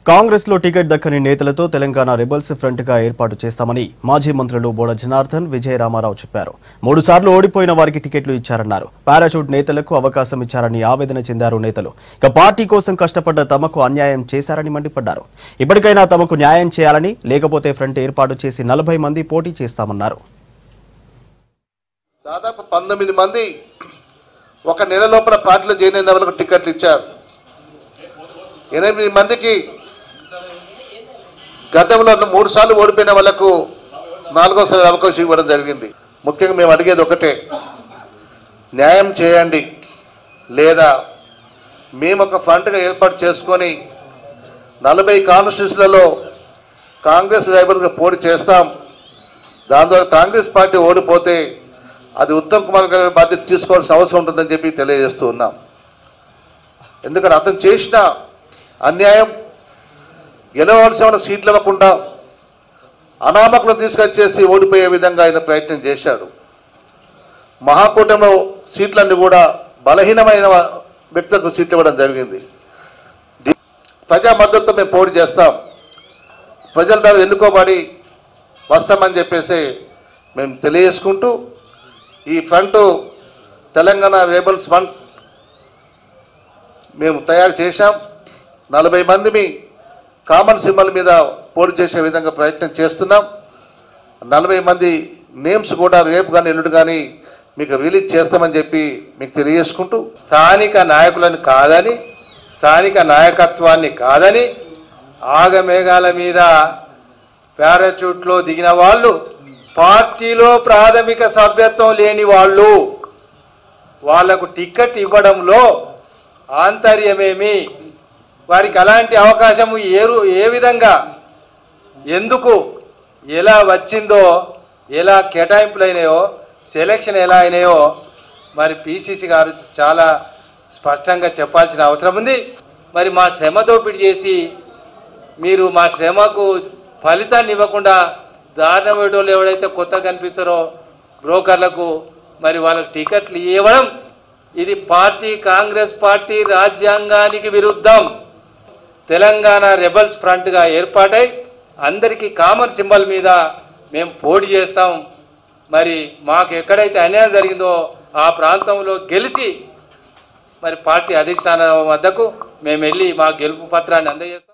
కాంగ్రెస్ లో టికెట్ దక్కని నేతలతో Telangana rebels front గా ఏర్పాటు చేస్తామని మాజీ మంత్రులు బోడ జనార్దన్ విజయ రామారావు చెప్పారు మూడు సార్లు ఓడిపోయిన వారికి టికెట్లు ఇచ్చారన్నారు పారాషూట్ నేతలకు అవకాశం ఇచ్చారని ఆవేదన చెందారు నేతలు ఇక పార్టీ కోసం కష్టపడ్డ తమకు అన్యాయం చేశారని మండిపడ్డారు ఇప్పటికైనా తమకు న్యాయం చేయాలని లేకపోతే ఫ్రంట్ ఏర్పాటు చేసి నలభై మంది పోటీ చేస్తామన్నారు దాదాపు పంతొమ్మిది మంది ఒక నెల లోపల పార్టీలో జాయిన్ అయిన వాళ్ళకు టికెట్లు ఇచ్చారు ఎనిమిది మందికి గతంలో మూడు సార్లు ఓడిపోయిన వాళ్ళకు నాలుగోసారి అవకాశం ఇవ్వడం జరిగింది ముఖ్యంగా మేము అడిగేది ఒకటే న్యాయం చేయండి లేదా మేము ఒక ఫ్రంట్గా ఏర్పాటు చేసుకొని నలభై కాన్స్టిట్యూన్సీలలో కాంగ్రెస్ రైబల్గా పోటీ చేస్తాం దాని ద్వారా కాంగ్రెస్ పార్టీ ఓడిపోతే అది ఉత్తమ్ కుమార్ గారి బాధ్యత తీసుకోవాల్సిన అవసరం ఉంటుందని చెప్పి తెలియజేస్తూ ఉన్నాం ఎందుకంటే అతను చేసిన అన్యాయం గెలవలసిన వాళ్ళకి సీట్లు ఇవ్వకుండా అనామకులు తీసుకొచ్చేసి ఓడిపోయే విధంగా ఆయన ప్రయత్నం చేశాడు మహాకూటమిలో సీట్లన్నీ కూడా బలహీనమైన వ్యక్తులకు సీట్లు ఇవ్వడం జరిగింది ది- ప్రజా మద్దతుతో మేము పోటీ చేస్తాం ప్రజల ద్వారా ఎన్నుకోబడి వస్తామని చెప్పేసి మేము తెలియజేసుకుంటూ ఈ ఫ్రంట్ తెలంగాణ రేబల్స్ ఫ్రంట్ మేము తయారు చేశాం నలభై మందిని కామన్ సింబల్ మీద పోటీ చేసే విధంగా ప్రయత్నం చేస్తున్నాం నలభై మంది నేమ్స్ కూడా రేపు కానీ ఎల్లుడు కానీ మీకు రిలీజ్ చేస్తామని చెప్పి మీకు తెలియజేసుకుంటూ స్థానిక నాయకులను కాదని స్థానిక నాయకత్వాన్ని కాదని ఆగమేఘాల మీద పారాచూట్లో దిగిన వాళ్ళు పార్టీలో ప్రాథమిక సభ్యత్వం లేని వాళ్ళు వాళ్లకు టికెట్ ఇవ్వడంలో ఆంతర్యమేమి వారికి అలాంటి అవకాశము ఏరు ఏ విధంగా ఎందుకు ఎలా వచ్చిందో ఎలా కేటాయింపులు అయినాయో సెలక్షన్ ఎలా అయినాయో మరి పిసిసి గారు చాలా స్పష్టంగా చెప్పాల్సిన అవసరం ఉంది మరి మా శ్రమ దోపిడీ చేసి మీరు మా శ్రమకు ఫలితాన్ని ఇవ్వకుండా దారుణ వేటోళ్ళు ఎవడైతే కొత్తగా కనిపిస్తారో బ్రోకర్లకు మరి వాళ్ళకి టికెట్లు ఇవ్వడం ఇది పార్టీ కాంగ్రెస్ పార్టీ రాజ్యాంగానికి విరుద్ధం తెలంగాణ రెబల్స్ ఫ్రంట్గా ఏర్పాటై అందరికీ కామన్ సింబల్ మీద మేము పోటీ చేస్తాం మరి మాకు ఎక్కడైతే అన్యాయం జరిగిందో ఆ ప్రాంతంలో గెలిచి మరి పార్టీ అధిష్టానం వద్దకు మేము వెళ్ళి మా గెలుపు పత్రాన్ని అందజేస్తాం